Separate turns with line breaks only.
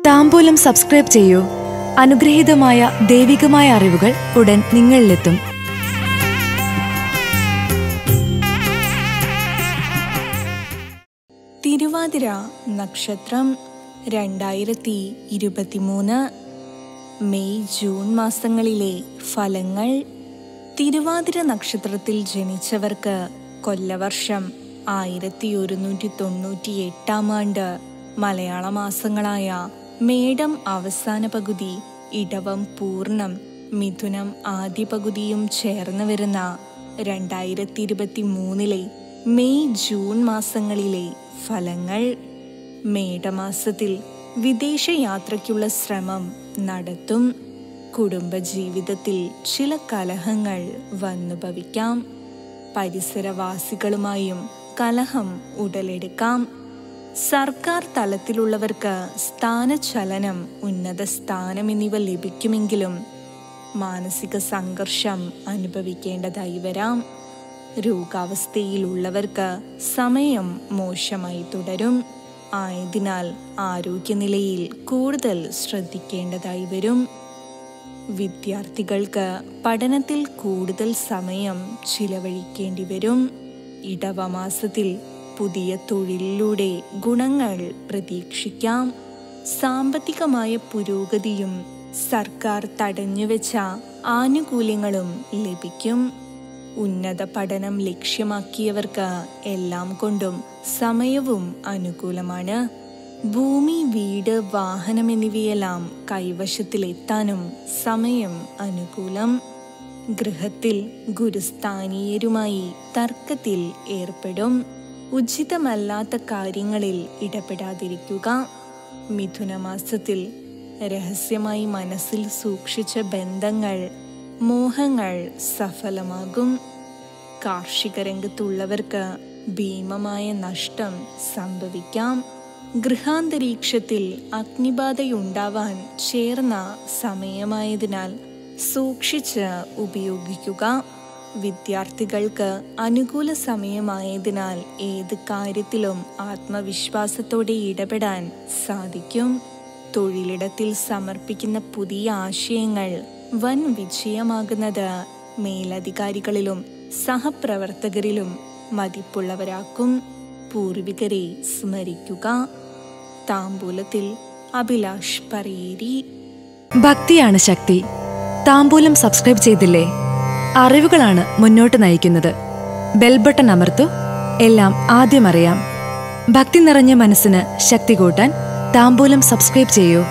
താമ്പൂലം subscribe ചെയ്യൂ അനുഗ്രഹീതമായ ദൈവികമായ അറിവുകൾ ഉടൻ നിങ്ങളിലെത്തും
തിരുവാതിര നക്ഷത്രം രണ്ടായിരത്തി ഇരുപത്തിമൂന്ന് മെയ് ജൂൺ മാസങ്ങളിലെ ഫലങ്ങൾ തിരുവാതിര നക്ഷത്രത്തിൽ ജനിച്ചവർക്ക് കൊല്ലവർഷം ആയിരത്തി ഒരുന്നൂറ്റി തൊണ്ണൂറ്റി എട്ടാം ആണ്ട് മലയാള മാസങ്ങളായ മേടം അവസാന പകുതി ഇടവം പൂർണ്ണം മിഥുനം ആദ്യ പകുതിയും ചേർന്ന് വരുന്ന രണ്ടായിരത്തി ഇരുപത്തി മൂന്നിലെ മെയ് ജൂൺ മാസങ്ങളിലെ ഫലങ്ങൾ മേടമാസത്തിൽ വിദേശയാത്രയ്ക്കുള്ള ശ്രമം നടത്തും കുടുംബജീവിതത്തിൽ ചില കലഹങ്ങൾ വന്നു ഭവിക്കാം പരിസരവാസികളുമായും കലഹം ഉടലെടുക്കാം സർക്കാർ തലത്തിലുള്ളവർക്ക് സ്ഥാനചലനം ഉന്നത സ്ഥാനം എന്നിവ ലഭിക്കുമെങ്കിലും മാനസിക സംഘർഷം അനുഭവിക്കേണ്ടതായി വരാം രോഗാവസ്ഥയിലുള്ളവർക്ക് സമയം മോശമായി തുടരും ആയതിനാൽ ആരോഗ്യനിലയിൽ കൂടുതൽ ശ്രദ്ധിക്കേണ്ടതായി വരും വിദ്യാർത്ഥികൾക്ക് പഠനത്തിൽ കൂടുതൽ സമയം ചിലവഴിക്കേണ്ടി വരും ഇടവമാസത്തിൽ പുതിയ തൊഴിലിലൂടെ ഗുണങ്ങൾ പ്രതീക്ഷിക്കാം സാമ്പത്തികമായ പുരോഗതിയും സർക്കാർ തടഞ്ഞുവെച്ച ആനുകൂല്യങ്ങളും ലഭിക്കും ഉന്നത പഠനം ലക്ഷ്യമാക്കിയവർക്ക് എല്ലാം കൊണ്ടും സമയവും അനുകൂലമാണ് ഭൂമി വീട് വാഹനം എന്നിവയെല്ലാം കൈവശത്തിലെത്താനും സമയം അനുകൂലം ഗൃഹത്തിൽ ഗുരുസ്ഥാനീയരുമായി തർക്കത്തിൽ ഏർപ്പെടും ഉചിതമല്ലാത്ത കാര്യങ്ങളിൽ ഇടപെടാതിരിക്കുക മിഥുനമാസത്തിൽ രഹസ്യമായി മനസ്സിൽ സൂക്ഷിച്ച ബന്ധങ്ങൾ മോഹങ്ങൾ സഫലമാകും കാർഷിക രംഗത്തുള്ളവർക്ക് ഭീമമായ നഷ്ടം സംഭവിക്കാം ഗൃഹാന്തരീക്ഷത്തിൽ അഗ്നിബാധയുണ്ടാവാൻ ചേർന്ന സമയമായതിനാൽ സൂക്ഷിച്ച് ഉപയോഗിക്കുക വിദ്യാർത്ഥികൾക്ക് അനുകൂല സമയമായതിനാൽ ഏത് കാര്യത്തിലും ആത്മവിശ്വാസത്തോടെ ഇടപെടാൻ സാധിക്കും തൊഴിലിടത്തിൽ സമർപ്പിക്കുന്ന പുതിയ ആശയങ്ങൾ വൻ വിജയമാകുന്നത് മേലധികാരികളിലും സഹപ്രവർത്തകരിലും മതിപ്പുള്ളവരാക്കും പൂർവികരെ സ്മരിക്കുക താമ്പൂലത്തിൽ അഭിലാഷ് പറയേരി
ഭക്തിയാണ് ശക്തി താമ്പൂലം സബ്സ്ക്രൈബ് ചെയ്തില്ലേ അറിവുകളാണ് മുന്നോട്ട് നയിക്കുന്നത് ബെൽ ബട്ടൺ അമർത്തു എല്ലാം ആദ്യം അറിയാം ഭക്തി നിറഞ്ഞ മനസ്സിന് ശക്തി കൂട്ടാൻ താമ്പൂലം സബ്സ്ക്രൈബ് ചെയ്യൂ